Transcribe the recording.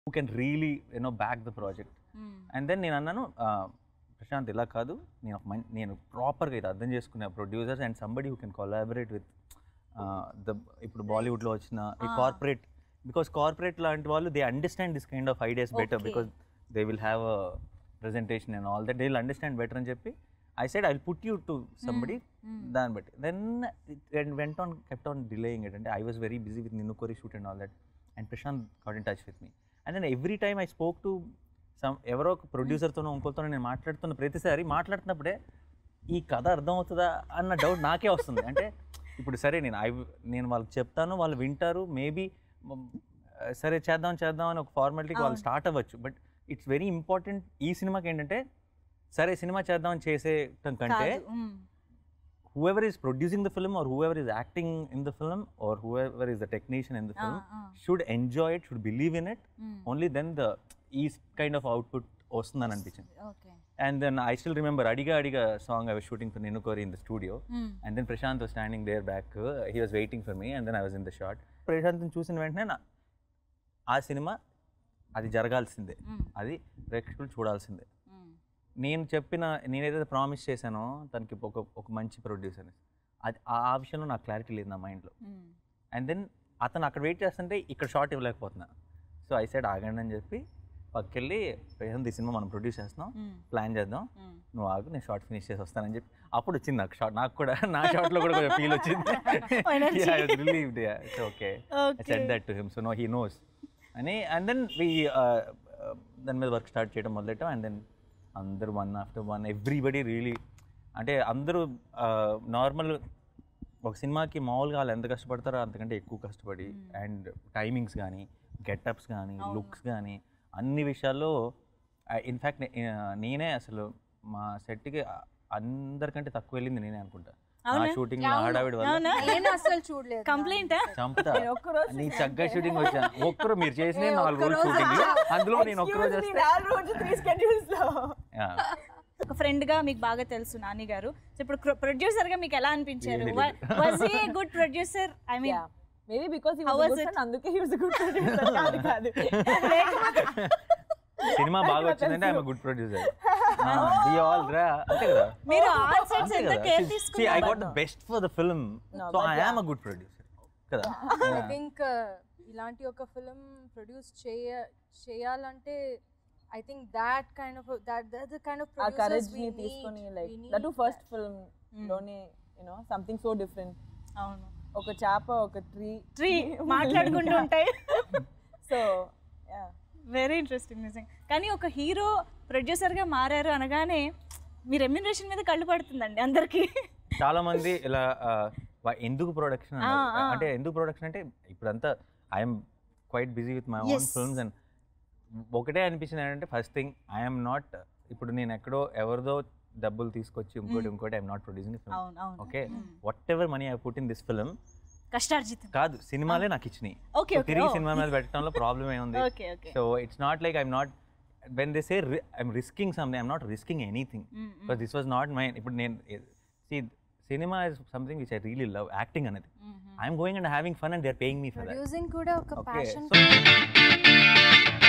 Who can really you know back the project and then నేను అన్నాను "ఆ, ప్రశాంత్ ఇలా కాదు నేను ఒక మం నేను ప్రాపర్గా ఇది అర్థం చేసుకునే producers and somebody who can collaborate with the ఇప్పుడు బాలీవుడ్లో వచ్చిన ఈ Ah. కార్పొరేట్ బికాస్ కార్పొరేట్ లాంటి వాళ్ళు they understand this kind of ideas better Okay. Because they will have a presentation and all that they will understand better అని చెప్పి I said I will put you to somebody దాన్ని బట్టి then went on kept on delaying it అంటే I was very busy with Ninnu Kori shoot and all that and Prashanth got in touch with me and then every time I spoke to some ఎవరో ఒక ప్రొడ్యూసర్తోనో ఇంకోతోనో నేను మాట్లాడుతున్న ప్రతిసారి మాట్లాడుతున్నప్పుడే ఈ కథ అర్థమవుతుందా అన్న డౌట్ నాకే వస్తుంది అంటే ఇప్పుడు సరే నేను ఐ నేను వాళ్ళకి చెప్తాను వాళ్ళు వింటారు మేబీ సరే చేద్దాం చేద్దాం అని ఒక ఫార్మాలిటీకి వాళ్ళు అవును. స్టార్ట్ అవ్వచ్చు బట్ ఇట్స్ వెరీ ఇంపార్టెంట్ ఈ సినిమాకి ఏంటంటే సరే సినిమా చేద్దాం అని చేసేయటం కంటే whoever is producing the film or whoever is acting in the film or whoever is the technician in the film should enjoy it should believe in it only then the ఈ kind of output వస్తుందని అనిపించింది okay and then I still remember Adiga Adiga song I was shooting for Ninnukori in the studio and then Prashanth was standing there back he was waiting for me and then I was in the shot ప్రశాంత్ని చూసిన వెంటనే నా ఆ cinema అది జరగాల్సిందే అది ప్రేక్షకులు చూడాల్సిందే నేను చెప్పిన నేనైతే ప్రామిస్ చేశానో తనకి ఒక ఒక మంచి ప్రొడ్యూసర్ అది ఆ ఆ విషయంలో నాకు క్లారిటీ లేదు నా మైండ్లో అండ్ దెన్ అతను అక్కడ వెయిట్ చేస్తుంటే ఇక్కడ షార్ట్ ఇవ్వలేకపోతున్నా సో ఐ సైడ్ ఆగండి అని చెప్పి పక్కకెళ్ళి ప్రశాంత్ ఈ సినిమా మనం ప్రొడ్యూస్ చేస్తున్నాం ప్లాన్ చేద్దాం నువ్వు ఆగు నేను షార్ట్ ఫినిష్ చేసి వస్తానని చెప్పి అప్పుడు వచ్చింది నాకు షార్ట్ నాకు కూడా నా షార్ట్లో కూడా కొంచెం ఫీల్ వచ్చింది Energy. Relieved okay I said that to him, so no, he knows. అని అండ్ దెన్ వి దాని మీద వర్క్ స్టార్ట్ చేయడం మొదలెట్టాం అండ్ దెన్ అందరూ one after one everybody really అంటే అందరూ నార్మల్ ఒక సినిమాకి మామూలుగా వాళ్ళు ఎంత కష్టపడతారో అంతకంటే ఎక్కువ కష్టపడి అండ్ టైమింగ్స్ కానీ గెటప్స్ కానీ అవును. లుక్స్ కానీ అన్ని విషయాల్లో ఇన్ఫ్యాక్ట్ నేనే అసలు మా సెట్కి అందరికంటే తక్కువ వెళ్ళింది నేనే అనుకుంటా నా అవునా? షూటింగ్ అవును. హడావిడి వల్ల అవునా నేను అసలు చూడలేదు కంప్లైంట్ చంపుతా నేను ఒక్కరోజు నీ చక్కగా షూటింగ్ వచ్చా ఒక్కరు మీరు చేసిన ఏ నాలుగు రోజులు ఒక్క రోజు షూటింగ్ అందులో నేను ఒక్క రోజు Excuse me, వస్తే నాలుగు రోజు త్రీ స్కెడ్యూల్స్ లో Yeah. ఒక ఫ్రెండ్ గా మీకు బాగా తెలుసు నాని గారు సో ఇప్పుడు ప్రొడ్యూసర్ గా మీకు ఎలా అనిపించారు Really good. Was a good producer I mean maybe because How was it? అందుకే he was a good producer కాదు కాదు సినిమా బాగా వచ్చిందంటే I'm good producer we all రా అంతే కదా మీరు ఆల్ సెట్స్ అంతే ఎంత కదా కేర్ ఐ తీసుకున్నారు got the best for the film No, so but I yeah. Am a good producer కదా ఐ Yeah. థింక్ ఇలాంటి ఒక ఫిలిం ప్రొడ్యూస్ చేయ చేయాలంటే I think that kind of that that kind of uh courage ని తీసుకొని like that first film లోనే you know something so different అవును ఒక చేప ఒక ట్రీ ట్రీ మాట్లాడుకుంటూ ఉంటాయి సో యా వెరీ ఇంట్రెస్టింగ్ నిజంగా కానీ ఒక హీరో ప్రొడ్యూసర్ గా మారారు అనగానే మీ రెమ్యునరేషన్ మీద కళ్ళు పడుతుందండి అందరికి చాలా మంది ఇలా ఆ, వా- ఎందుకు ప్రొడక్షన్ ఆ, ఆ. అంటే ఎందుకు ప్రొడక్షన్ అంటే ఇప్పుడంతా I'm quite busy with my own Yes. Films and ఒకటే అనిపించింది ఏంటంటే ఫస్ట్ థింగ్ ఐఎమ్ నాట్ ఇప్పుడు నేను ఎక్కడో ఎవరిదో డబ్బులు తీసుకొచ్చి ఇంకోటి Mm. ఇంకోటి ఐఎమ్ నాట్ ప్రొడ్యూసింగ్ ఫిల్మ్ అవును అవును okay Mm. Whatever money I put in this film కష్టార్జితం కాదు సినిమాలే నాకు ఇచ్చినాయి ఓకే So, ఓకే తిరిగి సినిమా మీద పెట్టడంలో ప్రాబ్లం ఏముంది okay okay so it's not like I'm not when they say I'm risking something I'm not risking anything because this was not my ఇప్పుడు నేను సి సినిమా is something which I really love acting అనేది I'm going and having fun and they are paying me for that producing కూడా ఒక okay passion so